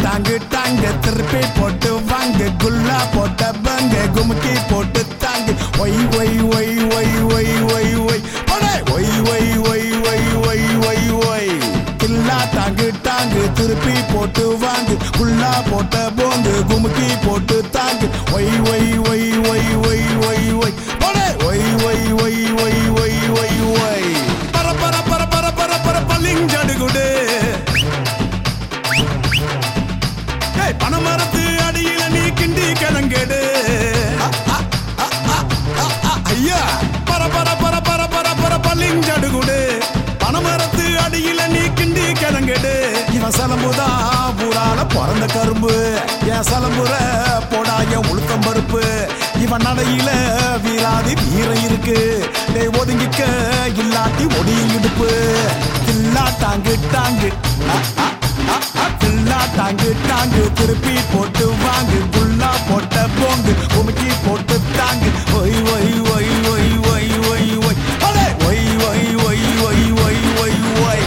டாங்கு டாங்கு திருப்பி போட்டு வாங்கு குல்லா போட்ட பங்கு குமுக்கி போட்டு தாங்கு ஒய் ஒய் ஒய் ஒய் ஒய் ஒய் ஒய் போடே ஒய் ஒய் ஒய் ஒய் ஒய் ஒய் ஒய் கில்லா டாங்கு டாங்கு திருப்பி போட்டு வாங்கு குல்லா போட்ட போங்கு குமுக்கி போட்டு தாங்கு ஒய் ஒய் ஒய் ஒய் ஒய் ஒய் ஒய் போடே ஒய் ஒய் ஒய் ஒய் ஒய் ஒய் ஒய் பர பர பர பர பர பர பல்லிஞ்சடுகுடு ஏய் பனமரத்து அடியில நீ கிண்டி கிழங்கெடு ஐயா பர பர பர பர பர பர பல்லிஞ்சடுகுடு பனமரத்து அடியில நீ கிண்டி கிழங்கெடு இவன் சலம்புதா பூரால பிறந்த கரும்பு என் சலம்புற போடாய உளுத்தம் பருப்பு இவன் நடையில வீராதி வீரம் இருக்கு டேய் ஒதுங்கிக்க இல்லாட்டி ஒடியும் இடுப்பு இல்லா டாங்கு டாங்கு அ, அ, அ, அ, இல்லா டாங்கு டாங்கு திருப்பி போட்டு வாங்கு குல்லா போட்ட போங்கு உமுக்கி போட்டு தாங்கு ஒய் ஒய் ஒய் ஒய் ஒய் ஒய் ஒய் அடே ஒய் ஒய் ஒய் ஒய் ஒய் ஒய் ஒய்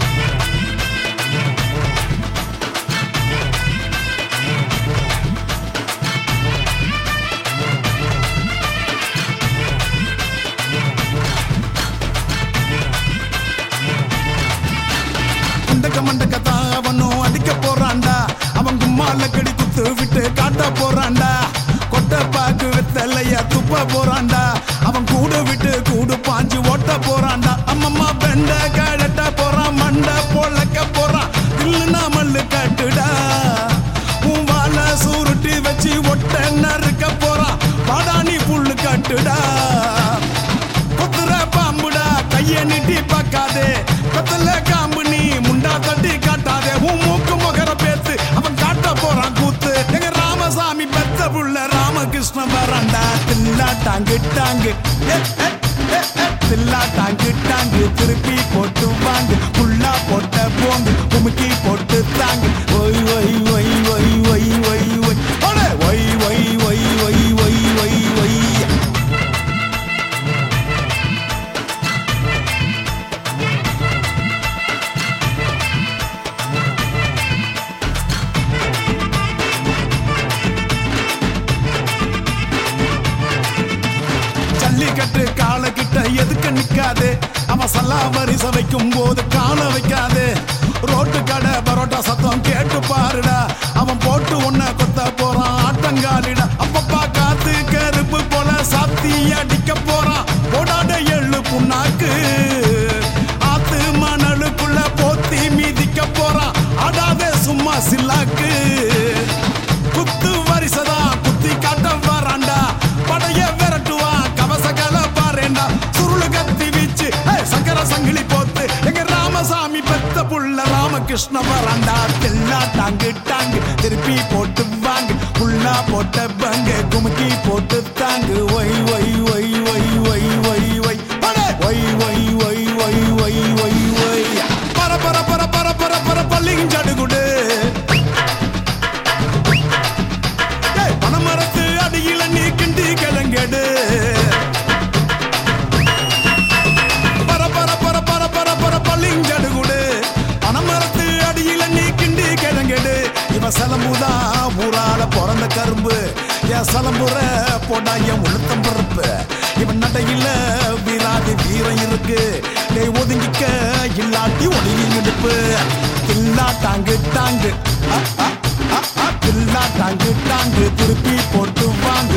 குண்டக்க மண்டக்க அவனும் அடிக்க போறான்டா அவன் கும்மால கடி குத்து விட்டு காட்ட போறான்டா கொட்டை பாக்கு வெத்தலைய துப்ப போறான்டா அவன் கூடு விட்டு கூடு பாஞ்சு ஓட்ட போறான்டா அம்மம்மா பெண்ட கழட்ட போறான் மண்ட பொழக்க போறான் இல்லுனா மல்லு கட்டுடா உன் வாழ சுருட்டி வச்சு ஒட்ட நறுக்க போறான் பாடாணி புல்லு கட்டுடா குத்துற பாம்புடா கைய நீட்டி பார்க்காதே கத்தல காம்பு நீ முண்டா தட்டி காட்டாதே உன் மூக்கு முகர பேத்து அவன் காட்ட போறான் கூத்து எங்க ராமசாமி பெத்த புள்ள ராமகிருஷ்ண வராண்டா தில்லா டாங்கு டாங்கு ஏ, ஏ, ஏ, ஏ, தில்லா டாங்கு டாங்கு திருப்பி போட்டு வாங்கு புல்லா போட்ட போங்கு குமுக்கி போட்டு தாங்கு ஒய் ஒய் ஒய் ஒய் ஒய் ஒய் ஒய் அடே, ஒய் ஒய் ஒய் ஒய் ஒய் ஒய் ஒய் ஜல்லிக்கட்டு கால கிட்ட எதுக்கு நிக்காது அவன் சல்லாவரி சவைக்கும் போது கால வைக்காது ரோட்டு கடை பரோட்டா சத்தம் கேட்டு பாருடா அவன் போட்டு உன்னை கொத்த போறான் ஆட்டங்காலிடா அப்பப்பா காத்து கருப்பு போல சாத்தி அடிக்க போறான் போடாட எள்ளு புண்ணாக்கு ஆத்து மணலுக்குள்ள போத்தி மிதிக்க போறான் ஆடாதே சும்மா சில்லாக்கு குத்து வரிசதா குத்தி காட்ட வராண்டா படைய விரட்டுவா கவசகல பாருண்டா சுருளு கத்தி வீச்சு ஏய், சங்கர சங்கிலி போத்து எங்க ராமசாமி பெத்த புள்ள ராமகிருஷ்ண வராண்டா தில்லா டாங்கு டாங்கு திருப்பி போட்டு வாங்கு புல்லா போட்ட பங்கு குமுக்கி போட்டு தாங்கு ஒய் ஒய் ஒய் ஒய் ஒய் ஒய் ஒய் அடே! ஒய் ஒய் ஒய் ஒய் ஒய் ஒய் ஒய் பர பர பர பர பர பர பல்லிஞ்சடுகுடு ஏய், பனமரத்து அடியில நீ கிண்டி கிழங்கெடு பர பர பர பர பர பர பல்லிஞ்சடுகுடு பனமரத்து அடியில நீ கிண்டி கிழங்கெடு இவன் சலம்புதா ஊரால பிறந்த கரும்பு என் சலம்புற போடா என் உளுத்தம் பருப்பு இவன் நடையில வீராதி வீரம் இருக்கு டேய் ஒதுங்கிக்க இல்லாட்டி ஒடுங்கி இடுப்பு இல்லா டாங்கு டாங்கு அ, அ, அ, அ, இல்லா டாங்கு டாங்கு திருப்பி போட்டு வாங்க